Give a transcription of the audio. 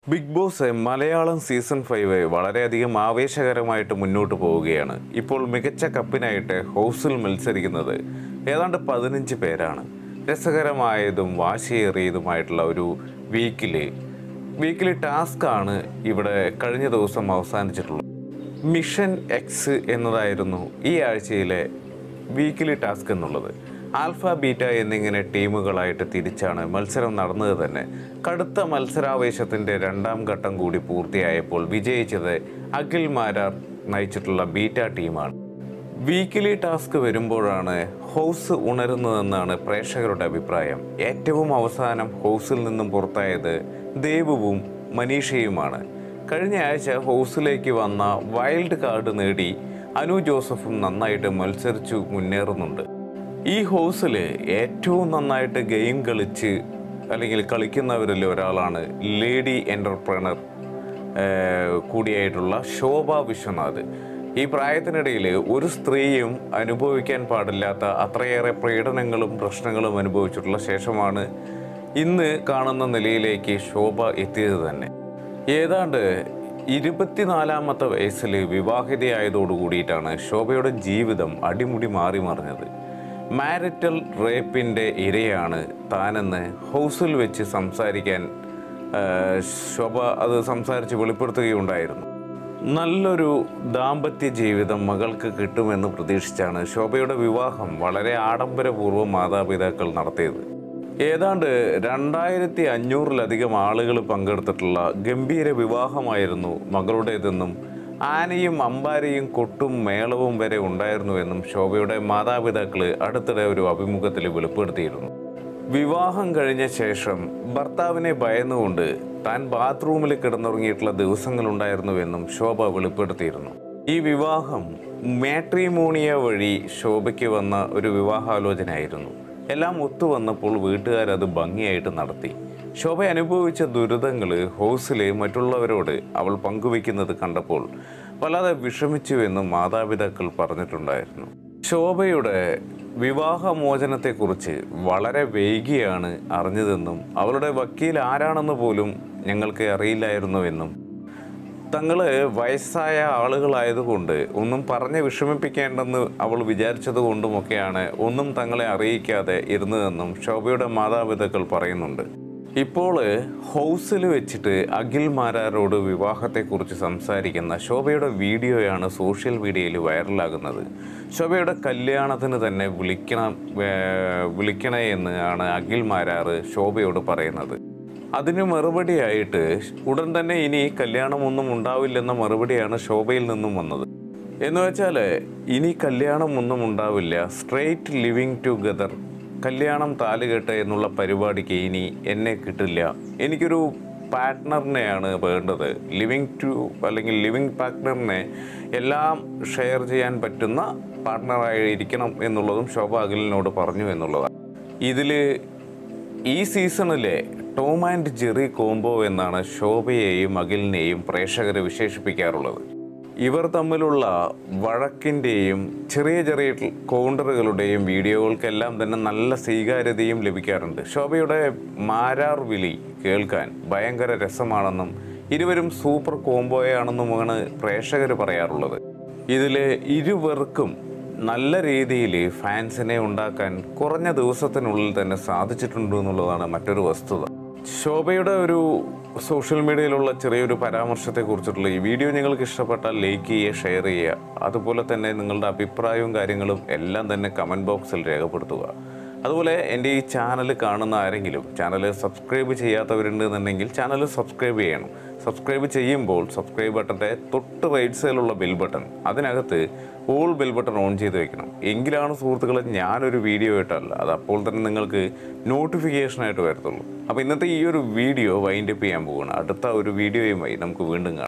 big Boss Malayalam season five വളരെയധികം ആവേശകരമായിട്ട് മുന്നോട്ട് പോവുകയാണ് ഇപ്പോൾ മികച്ച കപ്പിനായിട്ട് ഹൗസിൽ മത്സരിക്കുന്നത് ഏതാണ്ട് പതിനഞ്ച് പേരാണ് രസകരമായതും വാശിയേറിയതുമായിട്ടുള്ള ഒരു വീക്കിലി വീക്കിലി ടാസ്ക് ആണ് ഇവിടെ കഴിഞ്ഞ ദിവസം അവസാനിച്ചിട്ടുള്ളത് മിഷൻ എക്സ് എന്നതായിരുന്നു ഈ ആഴ്ചയിലെ വീക്കിലി ടാസ്ക് എന്നുള്ളത് ആൽഫ ബീറ്റ എന്നിങ്ങനെ ടീമുകളായിട്ട് തിരിച്ചാണ് മത്സരം നടന്നത് തന്നെ കടുത്ത മത്സരാവേശത്തിൻ്റെ രണ്ടാം ഘട്ടം കൂടി പൂർത്തിയായപ്പോൾ വിജയിച്ചത് അഖിൽ മാരാർ നയിച്ചിട്ടുള്ള ബീറ്റ ടീമാണ് വീക്കിലി ടാസ്ക് വരുമ്പോഴാണ് ഹൗസ് ഉണരുന്നതെന്നാണ് പ്രേക്ഷകരുടെ അഭിപ്രായം ഏറ്റവും അവസാനം ഹൗസിൽ നിന്നും പുറത്തായത് ദേവുവും മനീഷയുമാണ് കഴിഞ്ഞ ആഴ്ച ഹൗസിലേക്ക് വന്ന വൈൽഡ് കാർഡ് നേടി അനു ജോസഫും നന്നായിട്ട് മത്സരിച്ചു മുന്നേറുന്നുണ്ട് ഈ ഹൗസിൽ ഏറ്റവും നന്നായിട്ട് ഗെയിം കളിച്ച് അല്ലെങ്കിൽ കളിക്കുന്നവരിൽ ഒരാളാണ് ലേഡി എൻ്റർപ്രണർ കൂടിയായിട്ടുള്ള ശോഭ വിശ്വനാഥ് ഈ പ്രായത്തിനിടയിൽ ഒരു സ്ത്രീയും അനുഭവിക്കാൻ പാടില്ലാത്ത അത്രയേറെ പീഡനങ്ങളും പ്രശ്നങ്ങളും അനുഭവിച്ചിട്ടുള്ള ശേഷമാണ് ഇന്ന് കാണുന്ന നിലയിലേക്ക് ശോഭ എത്തിയത് തന്നെ ഏതാണ്ട് ഇരുപത്തിനാലാമത്തെ വയസ്സിൽ വിവാഹിതയായതോടു കൂടിയിട്ടാണ് ശോഭയുടെ ജീവിതം അടിമുടി മാറി മറിഞ്ഞത് മാരിറ്റൽ റേപ്പിൻ്റെ ഇരയാണ് താനെന്ന് ഹൗസിൽ വെച്ച് സംസാരിക്കാൻ ആ, ശോഭ അത് സംസാരിച്ച് വെളിപ്പെടുത്തുകയുണ്ടായിരുന്നു നല്ലൊരു ദാമ്പത്യ ജീവിതം മകൾക്ക് കിട്ടുമെന്ന് പ്രതീക്ഷിച്ചാണ് ശോഭയുടെ വിവാഹം വളരെ ആഡംബരപൂർവ്വം മാതാപിതാക്കൾ നടത്തിയത് ഏതാണ്ട് രണ്ടായിരത്തി അഞ്ഞൂറിലധികം ആളുകൾ പങ്കെടുത്തിട്ടുള്ള ഗംഭീര വിവാഹമായിരുന്നു മകളുടേതെന്നും ആനയും അമ്പാരയും കൊട്ടും മേളവും വരെ ഉണ്ടായിരുന്നുവെന്നും ശോഭയുടെ മാതാപിതാക്കൾ അടുത്തിടെ ഒരു അഭിമുഖത്തിൽ വെളിപ്പെടുത്തിയിരുന്നു വിവാഹം കഴിഞ്ഞ ശേഷം ഭർത്താവിനെ ഭയന്നുകൊണ്ട് താൻ ബാത്റൂമിൽ കിടന്നുറങ്ങിയിട്ടുള്ള ദിവസങ്ങളുണ്ടായിരുന്നുവെന്നും ശോഭ വെളിപ്പെടുത്തിയിരുന്നു ഈ വിവാഹം മാട്രിമോണിയ വഴി ശോഭയ്ക്ക് വന്ന ഒരു വിവാഹാലോചനയായിരുന്നു എല്ലാം ഒത്തുവന്നപ്പോൾ വീട്ടുകാരത് ഭംഗിയായിട്ട് നടത്തി ശോഭ അനുഭവിച്ച ദുരിതങ്ങൾ ഹൗസിലെ മറ്റുള്ളവരോട് അവൾ പങ്കുവെക്കുന്നത് കണ്ടപ്പോൾ വല്ലാതെ വിഷമിച്ചുവെന്നും മാതാപിതാക്കൾ പറഞ്ഞിട്ടുണ്ടായിരുന്നു ശോഭയുടെ വിവാഹമോചനത്തെക്കുറിച്ച് വളരെ വൈകിയാണ് അറിഞ്ഞതെന്നും അവളുടെ വക്കീൽ ആരാണെന്ന് പോലും ഞങ്ങൾക്ക് അറിയില്ലായിരുന്നുവെന്നും തങ്ങൾ വയസ്സായ ആളുകളായതുകൊണ്ട് ഒന്നും പറഞ്ഞ് വിഷമിപ്പിക്കേണ്ടെന്ന് അവൾ വിചാരിച്ചത് കൊണ്ടുമൊക്കെയാണ് ഒന്നും തങ്ങളെ അറിയിക്കാതെ ഇരുന്നതെന്നും ശോഭയുടെ മാതാപിതാക്കൾ പറയുന്നുണ്ട് ഇപ്പോൾ ഹൗസിൽ വെച്ചിട്ട് അഖിൽ മാരാരോട് വിവാഹത്തെക്കുറിച്ച് സംസാരിക്കുന്ന ശോഭയുടെ വീഡിയോയാണ് സോഷ്യൽ മീഡിയയിൽ വൈറലാകുന്നത് ശോഭയുടെ കല്യാണത്തിന് തന്നെ വിളിക്കണം ഏർ, വിളിക്കണേ എന്ന് ആണ് അഖിൽ മാരാറ് ശോഭയോട് പറയുന്നത് അതിന് മറുപടിയായിട്ട് ഉടൻ തന്നെ ഇനി കല്യാണമൊന്നും ഉണ്ടാവില്ലെന്ന മറുപടിയാണ് ശോഭയിൽ നിന്നും വന്നത് എന്ന് വെച്ചാൽ ഇനി കല്യാണമൊന്നും ഉണ്ടാവില്ല സ്ട്രെയിറ്റ് ലിവിങ് ടുഗദർ കല്യാണം താലുകെട്ട് എന്നുള്ള പരിപാടിക്ക് ഇനി എന്നെ കിട്ടില്ല എനിക്കൊരു പാർട്ട്ണറിനെയാണ് വേണ്ടത് ലിവിങ് ടു അല്ലെങ്കിൽ ലിവിങ് പാർട്ട്ണറിനെ എല്ലാം ഷെയർ ചെയ്യാൻ പറ്റുന്ന പാർട്ട്ണറായി ഇരിക്കണം എന്നുള്ളതും ശോഭ അഖിലിനോട് പറഞ്ഞു എന്നുള്ളതാണ് ഇതിൽ ഈ സീസണിലെ ടോം ആൻഡ് ജെറി കോംബോ എന്നാണ് ശോഭയെയും അഖിലിനെയും പ്രേക്ഷകർ വിശേഷിപ്പിക്കാറുള്ളത് ഇവർ തമ്മിലുള്ള വഴക്കിൻ്റെയും ചെറിയ ചെറിയ കൗണ്ടറുകളുടെയും വീഡിയോകൾക്കെല്ലാം തന്നെ നല്ല സ്വീകാര്യതയും ലഭിക്കാറുണ്ട് ശോഭയുടെ മാരാർ വിളി കേൾക്കാൻ ഭയങ്കര രസമാണെന്നും ഇരുവരും സൂപ്പർ കോംബോയാണെന്നുമാണ് പ്രേക്ഷകർ പറയാറുള്ളത് ഇതിൽ ഇരുവർക്കും നല്ല രീതിയിൽ ഫാൻസിനെ ഉണ്ടാക്കാൻ കുറഞ്ഞ ദിവസത്തിനുള്ളിൽ തന്നെ സാധിച്ചിട്ടുണ്ട് എന്നുള്ളതാണ് മറ്റൊരു വസ്തുത ശോഭയുടെ ഒരു സോഷ്യൽ മീഡിയയിലുള്ള ചെറിയൊരു പരാമർശത്തെക്കുറിച്ചിട്ടുള്ള ഈ വീഡിയോ നിങ്ങൾക്ക് ഇഷ്ടപ്പെട്ടാൽ ലൈക്ക് ചെയ്യുക ഷെയർ ചെയ്യുക അതുപോലെ തന്നെ നിങ്ങളുടെ അഭിപ്രായവും കാര്യങ്ങളും എല്ലാം തന്നെ കമൻറ്റ് ബോക്സിൽ രേഖപ്പെടുത്തുക അതുപോലെ എൻ്റെ ഈ ചാനൽ കാണുന്ന ആരെങ്കിലും ചാനൽ സബ്സ്ക്രൈബ് ചെയ്യാത്തവരുണ്ടെന്നുണ്ടെങ്കിൽ ചാനൽ സബ്സ്ക്രൈബ് ചെയ്യണം സബ്സ്ക്രൈബ് ചെയ്യുമ്പോൾ സബ്സ്ക്രൈബ് ബട്ടൻ്റെ തൊട്ട് റൈറ്റ് സൈഡിലുള്ള ബെൽ ബട്ടൺ അതിനകത്ത് ഓൾ ബെൽ ബട്ടൺ ഓൺ ചെയ്ത് വെക്കണം എങ്കിലാണ് സുഹൃത്തുക്കളെ ഞാനൊരു വീഡിയോ ഇട്ടല്ല അത് അപ്പോൾ തന്നെ നിങ്ങൾക്ക് നോട്ടിഫിക്കേഷനായിട്ട് വരത്തുള്ളൂ അപ്പോൾ ഇന്നത്തെ ഈ ഒരു വീഡിയോ വൈൻഡപ്പ് ചെയ്യാൻ പോവുകയാണ് അടുത്ത ഒരു വീഡിയോയുമായി നമുക്ക് വീണ്ടും കാണാം